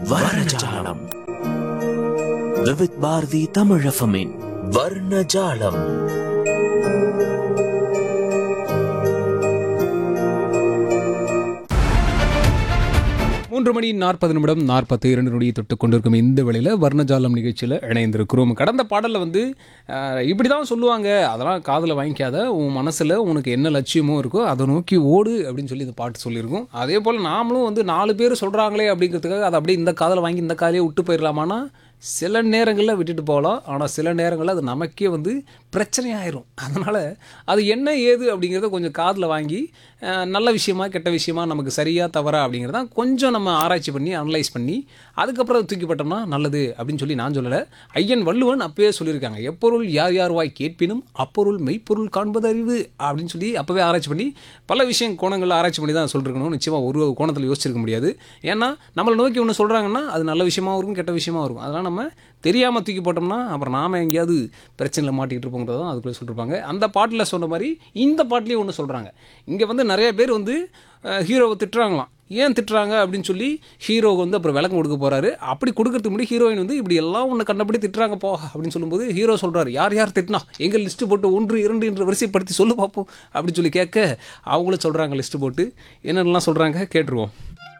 வர்ணஜாலம் விவித் பாரதி தமிழஃபமின் வர்ணஜாலம் மூன்று மணி நாற்பது நிமிடம் நாற்பத்தி இரண்டு நொடியை தொட்டு கொண்டிருக்கும் இந்த வேளையில் வர்ணஜாலம் நிகழ்ச்சியில் இணைந்திருக்கிறோம் கடந்த பாடலில் வந்து அஹ், இப்படி தான் சொல்லுவாங்க அதெல்லாம் காதில் வாங்கிக்காத உன் மனசில் உனக்கு என்ன லட்சியமோ இருக்கோ அதை நோக்கி ஓடு அப்படின்னு சொல்லி இந்த பாட்டு சொல்லியிருக்கோம் அதே போல் நாமளும் வந்து நாலு பேர் சொல்கிறாங்களே அப்படிங்கிறதுக்காக அதை அப்படியே இந்த காதில் வாங்கி இந்த காதிலே விட்டு போயிடலாமான்னா சில நேரங்களில் விட்டுட்டு போகலாம் ஆனால் சில நேரங்களில் அது நமக்கே வந்து பிரச்சனையாயிரும் அதனால் அது என்ன ஏது அப்படிங்கிறத கொஞ்சம் காதில் வாங்கி அஹ், நல்ல விஷயமா கெட்ட விஷயமா நமக்கு சரியா தவறா அப்படிங்கிறத கொஞ்சம் நம்ம ஆராய்ச்சி பண்ணி அனலைஸ் பண்ணி அதுக்கப்புறம் அதை தூக்கி போட்டோம்னா நல்லது அப்படின்னு சொல்லி நான் சொல்லலை ஐயன் வள்ளுவன் அப்பவே சொல்லியிருக்காங்க எப்பொருள் யார் யார் வாய் கேட்பினும் அப்பொருள் மெய்ப்பொருள் காண்பது அறிவு அப்படின்னு சொல்லி அப்போவே ஆராய்ச்சி பண்ணி பல விஷயம் கோணங்களில் ஆராய்ச்சி பண்ணி தான் சொல்லிருக்கணும் நிச்சயமாக ஒரு கோணத்தில் யோசிச்சிருக்க முடியாது ஏன்னா நம்மளை நோக்கி ஒன்று சொல்கிறாங்கன்னா அது நல்ல விஷயமாவும் இருக்கும் கெட்ட விஷயமாவும் இருக்கும் அதனால் நம்ம தெரியாமல் தூக்கி போட்டோம்னா அப்புறம் நாம எங்கேயாவது பிரச்சனையில் மாட்டிக்கிட்டு இருப்போங்கிறதும் அதுக்குள்ளே சொல்லியிருப்பாங்க அந்த பாட்டில் சொன்ன மாதிரி இந்த பாட்டிலையும் ஒன்று சொல்கிறாங்க இங்கே வந்து நிறைய பேர் வந்து அஹ், ஹீரோவை திட்டுறாங்களாம் ஏன் திட்டுறாங்க அப்படின்னு சொல்லி ஹீரோ வந்து அப்புறம் விளக்கம் கொடுக்க போறாரு அப்படி கொடுக்கறதுக்கு முன்னாடி ஹீரோயின் வந்து இப்படி எல்லாம் உன்னை கண்டபடி திட்டுறாங்க போ அப்படின்னு சொல்லும்போது ஹீரோ சொல்றாரு யார் யார் திட்டினா எங்க லிஸ்ட் போட்டு ஒன்று இரண்டு என்று வரிசைப்படுத்தி சொல்லு பார்ப்போம் அப்படின்னு சொல்லி கேட்க அவங்களும் சொல்றாங்க லிஸ்ட் போட்டு என்னென்னலாம் சொல்றாங்க கேட்டுருவோம்